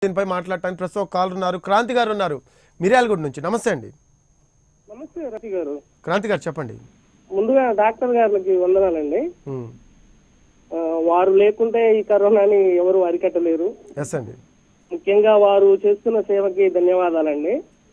దీనిపై మాట్లాడటానికి ప్రస్తుతం ఒక కాల్ ఉన్నారు క్రాంతి గారు ఉన్నారు మిర్యాలగూడ నుంచి నమస్తే అండి నమస్తే రఫీ గారు క్రాంతి గారు చెప్పండి ముందుగా డాక్టర్ గారికి వందనాలండి ఉమ్, ఆ, వారు లేకుంటే ఈ కరోనాని ఎవరు అరికట్టలేరు ఎస్ అండి ముఖ్యంగా వారు చేస్తున్న సేవకి ధన్యవాదాలండి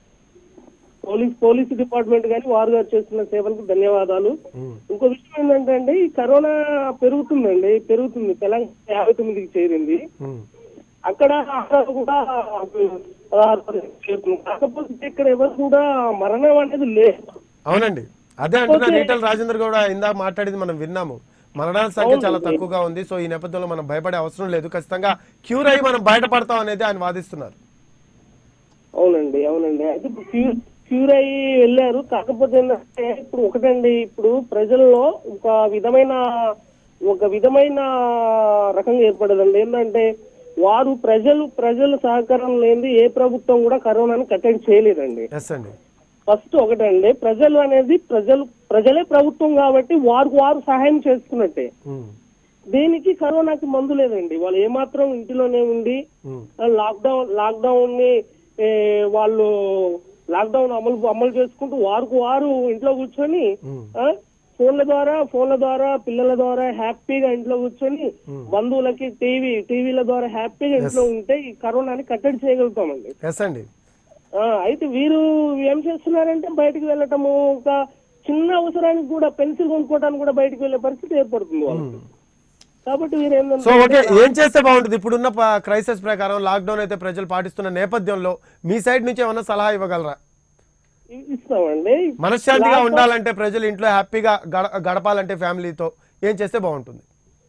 పోలీస్ పోలీస్ డిపార్ట్మెంట్ కానీ వారు గారు చేస్తున్న సేవలకు ధన్యవాదాలు ఉమ్, ఇంకో విషయం ఏంటంటే అండి ఈ కరోనా పెరుగుతుందండి పెరుగుతుంది తెలంగాణ యాభై తొమ్మిదికి చేరింది ఉమ్, అక్కడ అక్కడ కూడా పదహారు పదిహేను చేరుతుంది కాకపోతే ఇక్కడ ఎవరు కూడా మరణం అనేది లేదు అవునండి అదే అంటున్నా ఈటల రాజేందర్ కూడా ఇందాక మాట్లాడింది మనం విన్నాము మరణాల సంఖ్య చాలా తక్కువగా ఉంది సో ఈ నేపథ్యంలో మనం భయపడే అవసరం లేదు ఖచ్చితంగా క్యూర్ అయ్యి మనం బయటపడతాం అనేది ఆయన వాదిస్తున్నారు అవునండి అవునండి అయితే ఇప్పుడు క్యూర్ క్యూర్ అయ్యి వెళ్ళారు కాకపోతే ఏంటంటే ఇప్పుడు ఒకటండి ఇప్పుడు ప్రజల్లో ఒక విధమైన ఒక విధమైన రకంగా ఏర్పడదండి ఏంటంటే వారు ప్రజలు ప్రజల సహకారం లేనిది ఏ ప్రభుత్వం కూడా కరోనాను కట్టడి చేయలేదండి ఎస్ అండి ఫస్ట్ ఒకటండి ప్రజలు అనేది ప్రజలు ప్రజలే ప్రభుత్వం కాబట్టి వారు వారు సహాయం చేసుకున్నట్టే ఉమ్, దీనికి కరోనాకి మందు లేదండి వాళ్ళు ఏమాత్రం ఇంటిలోనే ఉండి ఉమ్, లాక్డౌన్ లాక్డౌన్ ని ఏ, వాళ్ళు లాక్డౌన్ అమలు అమలు చేసుకుంటూ వారికి వారు ఇంట్లో కూర్చొని ఉమ్, ఆ, ఫోన్ల ద్వారా ఫోన్ల ద్వారా పిల్లల ద్వారా హ్యాపీగా ఇంట్లో కూర్చొని బంధువులకి టీవీ టీవీల ద్వారా హ్యాపీగా ఇంట్లో ఉంటే ఈ కరోనాని కట్టడి చేయగలుగుతామండి ఎస్ అండి ఆ, అయితే వీరు ఏం చేస్తున్నారంటే బయటికి వెళ్ళటము ఒక చిన్న అవసరానికి కూడా పెన్సిల్ కొనుక్కోవడానికి కూడా బయటికి వెళ్ళే పరిస్థితి ఏర్పడుతుంది వాళ్ళకి కాబట్టి వీరు ఏంటంటే సో ఓకే ఏం చేస్తే బాగుంటుంది ఇప్పుడున్న క్రైసిస్ ప్రకారం లాక్డౌన్ అయితే ప్రజలు పాటిస్తున్న నేపథ్యంలో మీ సైడ్ నుంచి ఏమైనా సలహా ఇవ్వగలరా ఇ- ఇస్తామండి మనశ్శాంతిగా ఉండాలంటే ప్రజలు ఇంట్లో హ్యాపీగా గడ గడపాలంటే ఫ్యామిలీతో ఏం చేస్తే బాగుంటుంది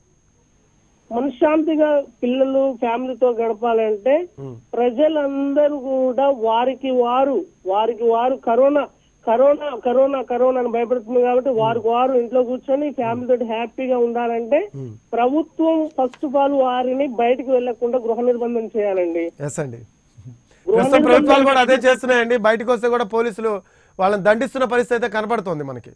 మనశ్శాంతిగా పిల్లలు ఫ్యామిలీతో గడపాలంటే ఉమ్, ప్రజలందరూ కూడా వారికి వారు వారికి వారు కరోనా కరోనా కరోనా కరోనా అని భయపడుతుంది కాబట్టి వారికి వారు ఇంట్లో కూర్చొని ఫ్యామిలీ తోటి హ్యాపీగా ఉండాలంటే ఉమ్, ప్రభుత్వం ఫస్ట్ ఆఫ్ ఆల్ వారిని బయటికి వెళ్లకుండా గృహ నిర్బంధం చేయాలండి ఎస్ అండి ప్రస్తుతం ప్రభుత్వాలు కూడా అదే చేస్తున్నాయండి బయటకు వస్తే కూడా పోలీసులు వాళ్ళని దండిస్తున్న పరిస్థితి అయితే కనపడుతోంది మనకి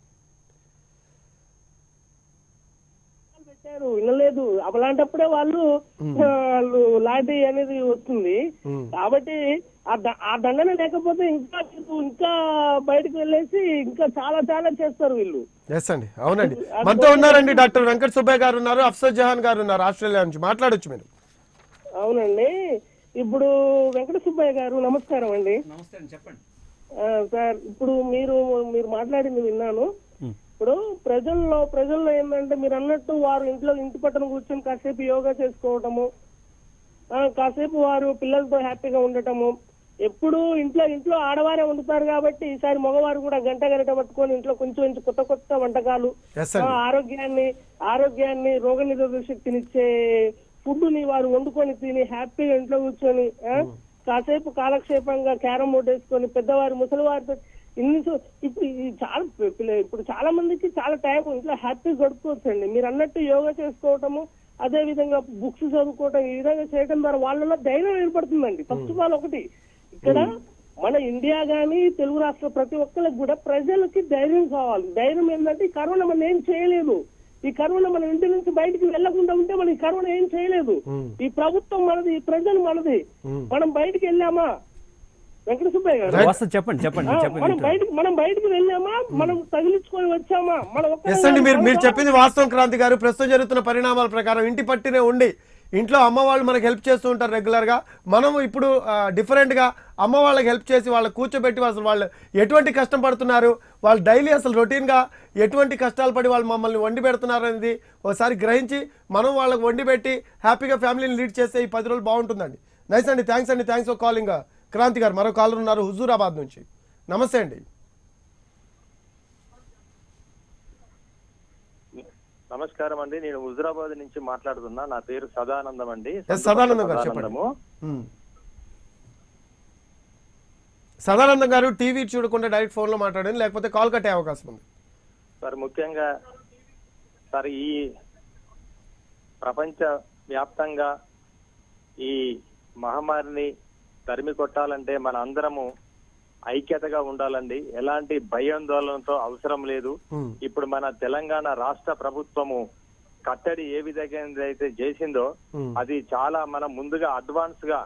పెట్టారు వినలేదు అలాంటప్పుడే వాళ్ళు వాళ్ళు లాఠీ అనేది వస్తుంది ఉమ్, కాబట్టి ఆ ద- ఆ దండన లేకపోతే ఇంకా వీళ్ళు ఇంకా బయటకు వెళ్ళేసి ఇంకా చాలా చాలా చేస్తారు వీళ్ళు ఎస్ అండి అవునండి మనతో ఉన్నారండి డాక్టర్ వెంకట సుబ్బయ్య గారు ఉన్నారు అఫ్సర్ జహాన్ గారు ఉన్నారు ఆస్ట్రేలియా నుంచి మాట్లాడొచ్చు మీరు అవునండి ఇప్పుడు వెంకట సుబ్బయ్య గారు నమస్కారం అండి నమస్తే అండి చెప్పండి ఆ, సార్ ఇప్పుడు మీరు మీరు మాట్లాడింది విన్నాను ఇప్పుడు ప్రజల్లో ప్రజల్లో ఏంటంటే మీరు అన్నట్టు వారు ఇంట్లో ఇంటి పక్కన కూర్చొని కాసేపు యోగా చేసుకోవటము ఆ, కాసేపు వారు పిల్లలతో హ్యాపీగా ఉండటము ఎప్పుడు ఇంట్లో ఇంట్లో ఆడవారే వండుతారు కాబట్టి ఈసారి మగవారు కూడా గంట గంట పట్టుకొని ఇంట్లో కొంచెం కొంచెం కొత్త కొత్త వంటకాలు ఎస్ ఆ, అండి ఆరోగ్యాన్ని ఆరోగ్యాన్ని రోగ నిరోధక శక్తినిచ్చే ఫుడ్ ని వారు వండుకొని తిని హ్యాపీగా ఇంట్లో కూర్చొని ఆ, కాసేపు కాలక్షేపంగా క్యారం బోర్డు వేసుకొని పెద్దవారు ముసలివారితో ఇన్ని సో- ఇప్పుడు ఈ చాలా పి- పిల్ల- ఇప్పుడు చాలా మందికి చాలా టైం ఇంట్లో హ్యాపీ గడుపుకోవచ్చు అండి మీరు అన్నట్టు యోగా చేసుకోవటము అదే విధంగా బుక్స్ చదువుకోవటం ఈ విధంగా చేయడం ద్వారా వాళ్ళలో ధైర్యం ఏర్పడుతుందండి ఫస్ట్ ఆఫ్ ఆల్ ఒకటి ఇక్కడ మన ఇండియా గానీ తెలుగు రాష్ట్ర ప్రతి ఒక్కరికి కూడా ప్రజలకి ధైర్యం కావాలి ధైర్యం ఏంటంటే ఈ కరోనా మనం ఏం చేయలేదు ఈ కరోనా మన ఇంటి నుంచి బయటికి వెళ్లకుండా ఉంటే మనం ఈ కరోనా ఏం చేయలేదు ఉమ్, ఈ ప్రభుత్వం మనది ఈ ప్రజలు మనది ఉమ్. మనం బయటికి వెళ్ళామా వెంకట సుబ్బయ్య గారు వస్తుంది చెప్పండి చెప్పండి ఆ, మీరు చెప్పండి మనం బయటికి మనం బయటికి వెళ్ళామా మనం తగిలించుకొని వచ్చామా మనం ఒక్కరే ఎస్ అండి మీరు మీరు మనం- చెప్పింది వాస్తవం క్రాంతి గారు ప్రస్తుతం జరుగుతున్న పరిణామాల ప్రకారం ఇంటి పట్టినే ఉండి ఇంట్లో అమ్మ వాళ్ళు మనకు హెల్ప్ చేస్తూ ఉంటారు రెగ్యులర్గా మనం ఇప్పుడు ఆ, డిఫరెంట్గా అమ్మ వాళ్ళకి హెల్ప్ చేసి వాళ్ళకి కూర్చోబెట్టి అసలు వాళ్ళు ఎటువంటి కష్టం పడుతున్నారు వాళ్ళు డైలీ అసలు రొటీన్గా ఎటువంటి కష్టాలు పడి వాళ్ళు మమ్మల్ని వండి పెడుతున్నారు అనేది ఒకసారి గ్రహించి మనం వాళ్ళకి వండి పెట్టి హ్యాపీగా ఫ్యామిలీని లీడ్ చేస్తే ఈ పది రోజులు బాగుంటుందండి నైస్ అండి థ్యాంక్స్ అండి థ్యాంక్స్ ఫర్ కాలింగ్ క్రాంతి గారు మరో కాలర్ ఉన్నారు హుజూరాబాద్ నుంచి నమస్తే అండి నమస్కారం అండి నేను హుజరాబాద్ నుంచి మాట్లాడుతున్నా నా పేరు సదానందం అండి ఎస్ సదానందం గారు చెప్పండి సదానందము మ్మ్. సదానందం గారు టీవీ చూడకుండా డైరెక్ట్ ఫోన్లో మాట్లాడండి లేకపోతే కాల్ కట్టే అవకాశం ఉంది సార్ ముఖ్యంగా సార్ ఈ ప్రపంచ వ్యాప్తంగా ఈ మహమ్మారిని తరిమి కొట్టాలంటే మన అందరము ఐక్యతగా ఉండాలండి ఎలాంటి భయాందోళనతో అవసరం లేదు మ్మ్. ఇప్పుడు మన తెలంగాణ రాష్ట్ర ప్రభుత్వము కట్టడి ఏ విధంగా అయితే చేసిందో మ్మ్. అది చాలా మనం ముందుగా అడ్వాన్స్ గా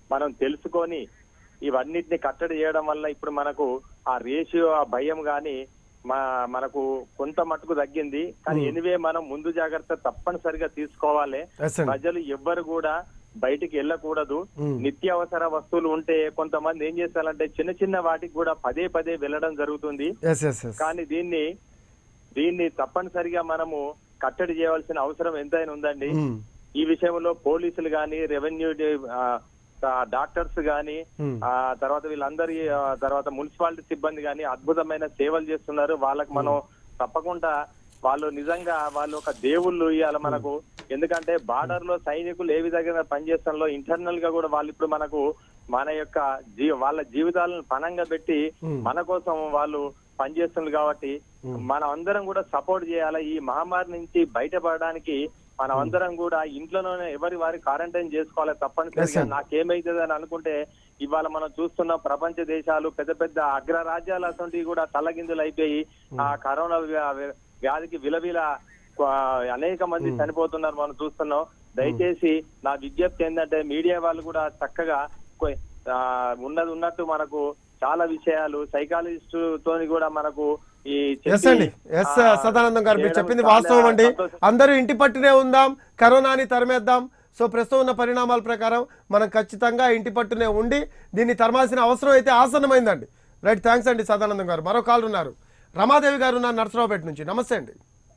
మనం తెలుసుకొని ఇవన్నిటిని కట్టడి చేయడం వల్ల ఇప్పుడు మనకు ఆ రేషియో ఆ భయం గాని మా మనకు కొంత మట్టుకు తగ్గింది కానీ ఎనివే మనం ముందు జాగ్రత్త తప్పనిసరిగా తీసుకోవాలి ఎస్ అండి ప్రజలు ఎవ్వరు కూడా బయటికి వెళ్ళకూడదు ఉమ్. నిత్యావసర వస్తువులు ఉంటే కొంతమంది ఏం చేస్తారంటే చిన్న చిన్న వాటికి కూడా పదే పదే వెళ్ళడం జరుగుతుంది ఎస్ ఎస్ ఎస్ కానీ దీన్ని దీన్ని తప్పనిసరిగా మనము కట్టడి చేయవలసిన అవసరం ఎంతైనా ఉందండి ఉమ్. ఈ విషయంలో పోలీసులు గాని రెవెన్యూ డి- ఆ, ఆ, డాక్టర్స్ గాని Hmm. ఆ తర్వాత వీళ్ళందరి ఆ, తర్వాత మున్సిపాలిటీ సిబ్బంది గాని అద్భుతమైన సేవలు చేస్తున్నారు వాళ్ళకి మనం తప్పకుండా వాళ్ళు నిజంగా వాళ్ళు ఒక దేవుళ్ళు ఇవాళ మనకు ఎందుకంటే బార్డర్ లో సైనికులు ఏ విధంగా పనిచేస్తారో ఇంటర్నల్ గా కూడా వాళ్ళు ఇప్పుడు మనకు మన యొక్క జీ వాళ్ళ జీవితాలను పణంగా పెట్టి Hmm. మన కోసం వాళ్ళు పనిచేస్తున్నారు కాబట్టి మనం అందరం కూడా సపోర్ట్ చేయాలి ఈ మహమ్మారి నుంచి బయటపడడానికి మనం అందరం కూడా ఇంట్లోనే ఎవరి వారి క్వారంటైన్ చేసుకోవాలి Yes, తప్పనిసరిగా sir. నాకేమైతుంది అని అనుకుంటే ఇవాళ మనం చూస్తున్న ప్రపంచ దేశాలు పెద్ద పెద్ద అగ్ర రాజ్యాలు అటువంటివి కూడా తల్లగిందులు అయిపోయి ఆ కరోనా వ్యా- వ్యాధికి విలవిల ఆ, అనేక మంది చనిపోతున్నారు మనం చూస్తున్నాం దయచేసి నా విజ్ఞప్తి ఏంటంటే మీడియా వాళ్ళు కూడా చక్కగా కొ- ఆ, ఉన్నది ఉన్నట్టు మనకు చాలా విషయాలు సైకాలజిస్ట్ తోని కూడా మనకు ఈ చెప్పి, ఎస్ అండి ఎస్ ఆ, సదానందం గారు మీరు చేయడం చెప్పింది చాలా వాస్తవం అండి సంతోషం. అందరూ ఇంటి పట్టునే ఉందాం కరోనాని తరిమేద్దాం సో ప్రస్తుతం ఉన్న పరిణామాల ప్రకారం మనం ఖచ్చితంగా ఇంటి పట్టునే ఉండి దీన్ని తరమాల్సిన అవసరం అయితే ఆసన్నమైందండి రైట్ థ్యాంక్స్ అండి సదానందం గారు మరో కాల్ ఉన్నారు రమాదేవి గారు ఉన్నారు నర్సరావుపేట నుంచి నమస్తే అండి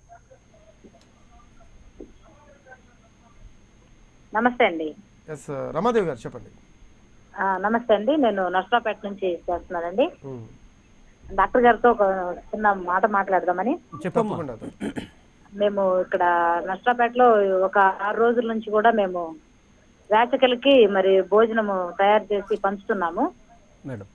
నమస్తే అండి ఎస్ రమాదేవి గారు చెప్పండి ఆ, నమస్తే అండి నేను నర్సరాపేట నుంచి చేస్తున్నానండి ఉమ్, డాక్టర్ గారితో ఒక చిన్న మాట మాట్లాడదామని చెప్పమ్మా తప్పకుండా మేము ఇక్కడ నర్సరాపేటలో ఒక ఆరు రోజుల నుంచి కూడా మేము వేచకులకి మరి భోజనము తయారు చేసి పంచుతున్నాము మేడం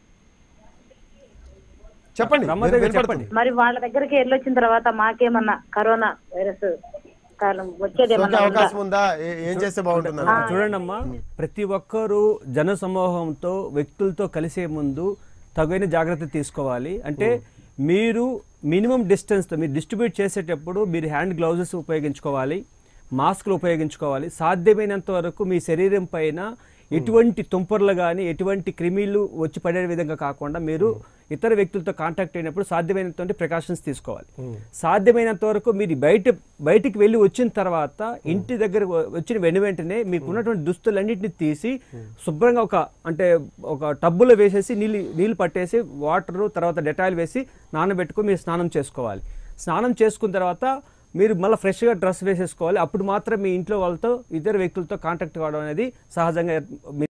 చెప్పండి రమాదేవి మీరు చెప్పండి వినపడుతుంది. మరి వాళ్ళ దగ్గరికి వెళ్ళొచ్చిన తర్వాత మాకేమన్నా కరోనా వైరస్ కాలం వచ్చేది సోకే ఏమన్నా ఉందా? అవకాశం ఉందా ఏ- ఏం చేస్తే బాగుంటుంది చూడండి అమ్మా ప్రతి ఒక్కరూ జన సమూహంతో వ్యక్తులతో కలిసే ముందు తగిన జాగ్రత్త తీసుకోవాలి అంటే మీరు మినిమం డిస్టెన్స్తో మీరు డిస్ట్రిబ్యూట్ చేసేటప్పుడు మీరు హ్యాండ్ గ్లౌజెస్ ఉపయోగించుకోవాలి మాస్క్లు ఉపయోగించుకోవాలి సాధ్యమైనంత వరకు మీ శరీరం పైన ఎటువంటి తుంపర్లు కానీ ఎటువంటి క్రిమిలు వచ్చి పడే విధంగా కాకుండా మీరు ఇతర వ్యక్తులతో కాంటాక్ట్ అయినప్పుడు సాధ్యమైనంత ప్రికాషన్స్ తీసుకోవాలి సాధ్యమైనంత వరకు మీరు బయట బయటికి వెళ్ళి వచ్చిన తర్వాత ఇంటి దగ్గర వచ్చిన వెను వెంటనే మీకు ఉన్నటువంటి దుస్తులన్నింటినీ తీసి శుభ్రంగా ఒక అంటే ఒక టబ్బులో వేసేసి నీళ్ళు నీళ్ళు పట్టేసి వాటర్ తర్వాత డెటాయిల్ వేసి నానబెట్టుకొని మీరు స్నానం చేసుకోవాలి స్నానం చేసుకున్న తర్వాత మీరు మళ్ళీ ఫ్రెష్గా డ్రెస్ వేసేసుకోవాలి అప్పుడు మాత్రం మీ ఇంట్లో వాళ్ళతో ఇతర వ్యక్తులతో కాంటాక్ట్ కావడం అనేది సహజంగా